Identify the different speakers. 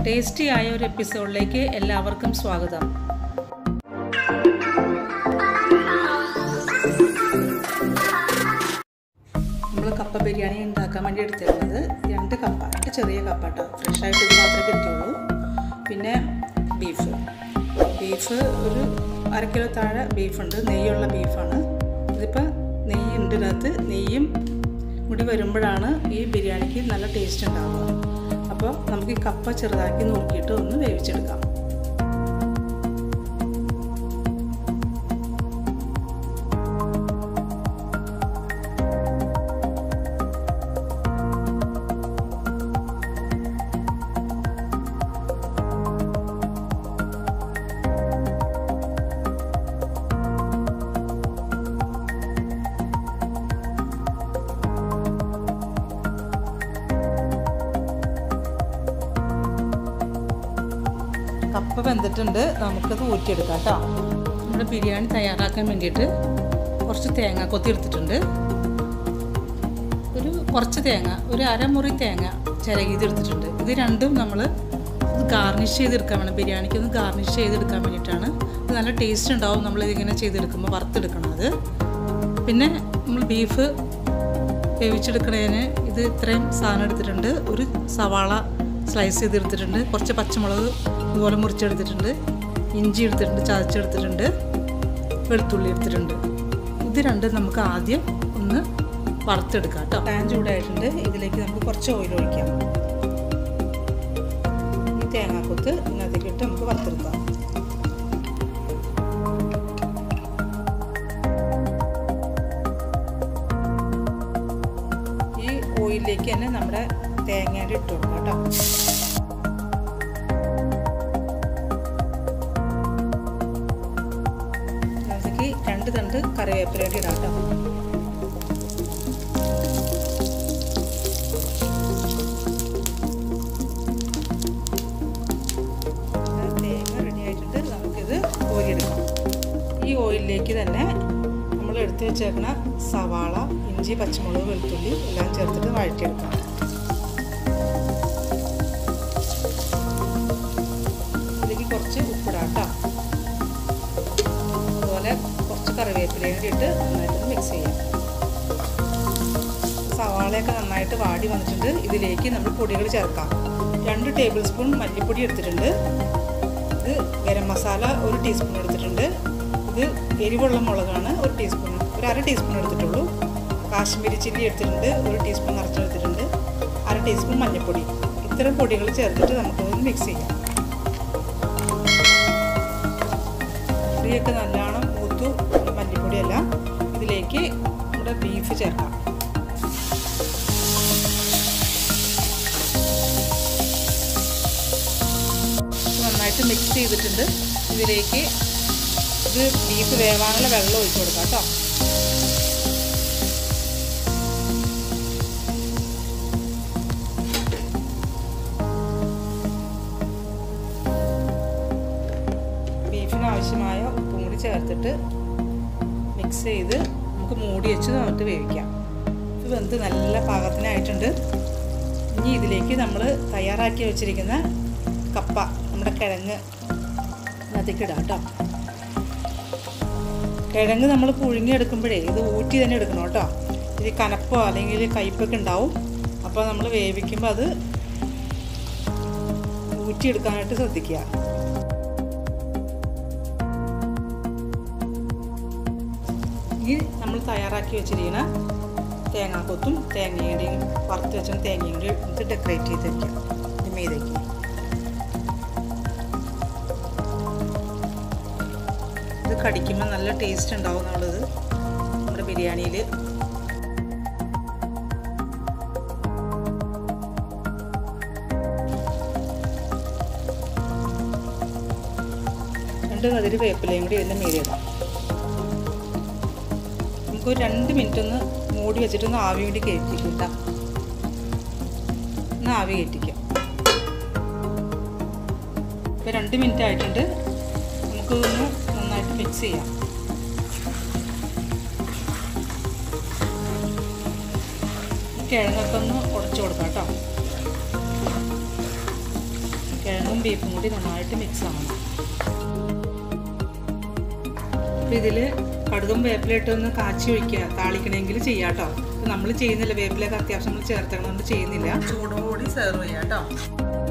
Speaker 1: tasty ആയ ഒരു എപ്പിസോഡിലേക്ക് എല്ലാവർക്കും സ്വാഗതം നമ്മൾ കപ്പ ബിരിയാണി ഉണ്ടാക്കാൻ വേണ്ടി എടുത്തിരുന്നത് രണ്ട് കപ്പ രണ്ട് ചെറിയ കപ്പ കേട്ടോ ഫ്രഷായിട്ട് ഇത് മാത്രമേ കിട്ടിയുള്ളൂ പിന്നെ ബീഫ് ബീഫ് ഒരു അര കിലോ താഴെ ബീഫുണ്ട് നെയ്യുള്ള ബീഫാണ് ഇതിപ്പോൾ നെയ്യുണ്ട് ഇതിനകത്ത് നെയ്യും കൂടി വരുമ്പോഴാണ് ഈ ബിരിയാണിക്ക് നല്ല ടേസ്റ്റ് ഉണ്ടാവുക അപ്പോൾ നമുക്ക് ഈ കപ്പ ചെറുതാക്കി നുറുക്കിയിട്ട് ഒന്ന് വേവിച്ചെടുക്കാം കപ്പ വെന്തിട്ടുണ്ട് നമുക്കത് ഊറ്റിയെടുക്കാം കേട്ടോ നമ്മുടെ ബിരിയാണി തയ്യാറാക്കാൻ വേണ്ടിയിട്ട് കുറച്ച് തേങ്ങ കൊത്തി എടുത്തിട്ടുണ്ട് ഒരു കുറച്ച് തേങ്ങ ഒരു അരമുറി തേങ്ങ ചിരകിതെടുത്തിട്ടുണ്ട് ഇത് രണ്ടും നമ്മൾ ഗാർണിഷ് ചെയ്തെടുക്കാൻ വേണം ബിരിയാണിക്ക് ഒന്ന് ഗാർണിഷ് ചെയ്തെടുക്കാൻ വേണ്ടിയിട്ടാണ് ഇത് നല്ല ടേസ്റ്റ് ഉണ്ടാവും നമ്മളിതിങ്ങനെ ചെയ്തെടുക്കുമ്പോൾ വറുത്തെടുക്കണം അത് പിന്നെ നമ്മൾ ബീഫ് വേവിച്ചെടുക്കണതിന് ഇത് ഇത്രയും സാധനം എടുത്തിട്ടുണ്ട് ഒരു സവാള സ്ലൈസ് ചെയ്തെടുത്തിട്ടുണ്ട് കുറച്ച് പച്ചമുളക് ഇതുപോലെ മുറിച്ചെടുത്തിട്ടുണ്ട് ഇഞ്ചി എടുത്തിട്ടുണ്ട് ചതച്ചെടുത്തിട്ടുണ്ട് വെളുത്തുള്ളി എടുത്തിട്ടുണ്ട് ഇത് രണ്ടും നമുക്ക് ആദ്യം ഒന്ന് വറുത്തെടുക്കാം കേട്ടോ പാൻ ചൂടായിട്ടുണ്ട് ഇതിലേക്ക് നമുക്ക് കുറച്ച് ഓയിൽ ഒഴിക്കാം ഈ തേങ്ങാക്കൊത്ത് ഇതിനകത്തേക്ക് ഇട്ട് നമുക്ക് വറുത്തെടുക്കാം ഈ ഓയിലിലേക്ക് തന്നെ നമ്മുടെ തേങ്ങയുടെ ഇട്ട് കൊടുക്കാം കേട്ടോ അതിലേക്ക് രണ്ട് തണ്ട് കറിവേപ്പിലയുടെ ഇടാം കേട്ടോ തേങ്ങ റെഡി ആയിട്ടുണ്ട് നമുക്കിത് കോരിയെടുക്കാം ഈ ഓയിലിലേക്ക് തന്നെ നമ്മൾ എടുത്തു വെച്ചേക്കുന്ന സവാള ഇഞ്ചി പച്ചമുളക് വെളുത്തുള്ളി എല്ലാം ചേർത്തിട്ട് വഴറ്റിയെടുക്കാം ഇതിലേക്ക് കുറച്ച് ഉപ്പിടാം കേട്ടോ അതുപോലെ കുറച്ച് കറിവേപ്പിലയും കൂടി ഇട്ട് നന്നായിട്ട് മിക്സ് ചെയ്യാം സവാളയൊക്കെ നന്നായിട്ട് വാടി വന്നിട്ടുണ്ട് ഇതിലേക്ക് നമ്മൾ പൊടികൾ ചേർക്കാം രണ്ട് ടേബിൾ സ്പൂൺ മല്ലിപ്പൊടി എടുത്തിട്ടുണ്ട് ഇത് ഗരം മസാല ഒരു ടീസ്പൂൺ എടുത്തിട്ടുണ്ട് ഇത് എരിവുള്ള മുളകാണ് ഒരു ടീസ്പൂൺ ഒരു അര ടീസ്പൂൺ എടുത്തിട്ടുള്ളൂ കാശ്മീരി ചില്ലി എടുത്തിട്ടുണ്ട് ഒരു ടീസ്പൂൺ നിറച്ചെടുത്തിട്ടുണ്ട് അര ടീസ്പൂൺ മഞ്ഞൾപ്പൊടി ഇത്തരം പൊടികൾ ചേർത്തിട്ട് നമുക്കതൊന്ന് മിക്സ് ചെയ്യാം പൊടിയൊക്കെ നല്ലോണം മൂത്തു മല്ലിപ്പൊടിയെല്ലാം ഇതിലേക്ക് നമ്മുടെ ബീഫ് ചേർക്കാം നന്നായിട്ട് മിക്സ് ചെയ്തിട്ടുണ്ട് ഇതിലേക്ക് ഇത് ബീഫ് വേവാനുള്ള വെള്ളം ഒഴിച്ചു കൊടുക്കാം കേട്ടോ ബീഫിന് ആവശ്യമായ ഉപ്പും കൂടി ചേർത്തിട്ട് മിക്സ് ചെയ്ത് നമുക്ക് മൂടി വെച്ച് നമുക്ക് വേവിക്കാം ഇത് വെന്ത് നല്ല പാകത്തിനായിട്ടുണ്ട് ഇനി ഇതിലേക്ക് നമ്മൾ തയ്യാറാക്കി വെച്ചിരിക്കുന്ന കപ്പ നമ്മുടെ കിഴങ്ങ് അതിലേക്ക് ഇടാം കേട്ടോ കിഴങ്ങ് നമ്മൾ പുഴുങ്ങിയെടുക്കുമ്പോഴേ ഇത് ഊറ്റി തന്നെ എടുക്കണം കേട്ടോ ഇത് കനപ്പോ അല്ലെങ്കിൽ കയ്പ്പൊക്കെ ഉണ്ടാവും അപ്പോൾ നമ്മൾ വേവിക്കുമ്പോൾ അത് ഊറ്റിയെടുക്കാനായിട്ട് ശ്രദ്ധിക്കുക ഈ നമ്മൾ തയ്യാറാക്കി വെച്ചിരിക്കുന്ന തേങ്ങാക്കൊത്തും തേങ്ങയുടെയും വറുത്ത് വെച്ച തേങ്ങയും കൂടി ഇത് ഡെക്കറേറ്റ് ചെയ്ത് വയ്ക്കാം മീതയ്ക്ക് ഇത് കടിക്കുമ്പോൾ നല്ല ടേസ്റ്റ് ഉണ്ടാവും എന്നുള്ളത് നമ്മുടെ ബിരിയാണിയിൽ രണ്ട് കതിരി വേപ്പിലയും കൂടി ഇതിൻ്റെ മീതിയിടാം നമുക്ക് ഒരു രണ്ട് മിനിറ്റ് ഒന്ന് മൂടി വെച്ചിട്ട് ഒന്ന് ആവി കൂടി കയറ്റിക്കും കേട്ടോ ഒന്ന് ആവി കയറ്റിക്കാം ഇപ്പോൾ രണ്ട് മിനിറ്റ് ആയിട്ടുണ്ട് നമുക്കിതൊന്ന് നന്നായിട്ട് മിക്സ് ചെയ്യാം കിഴങ്ങൊക്കെ ഒന്ന് ഉടച്ചു കൊടുക്കാം കേട്ടോ കിഴങ്ങ് കടുകും ബീഫും കൂടി നന്നായിട്ട് മിക്സ് ആവണം അപ്പോൾ ഇതിൽ കടുകും വേപ്പിലിട്ട് ഒന്ന് കാച്ചി ഒഴിക്കുക താളിക്കണമെങ്കിൽ ചെയ്യാം കേട്ടോ നമ്മൾ ചെയ്യുന്നില്ല വേപ്പിലൊക്കെ അത്യാവശ്യം നമ്മൾ ചേർത്തണം കൊണ്ട് ചെയ്യുന്നില്ല ചൂടോടുകൂടി സെർവ് ചെയ്യാം കേട്ടോ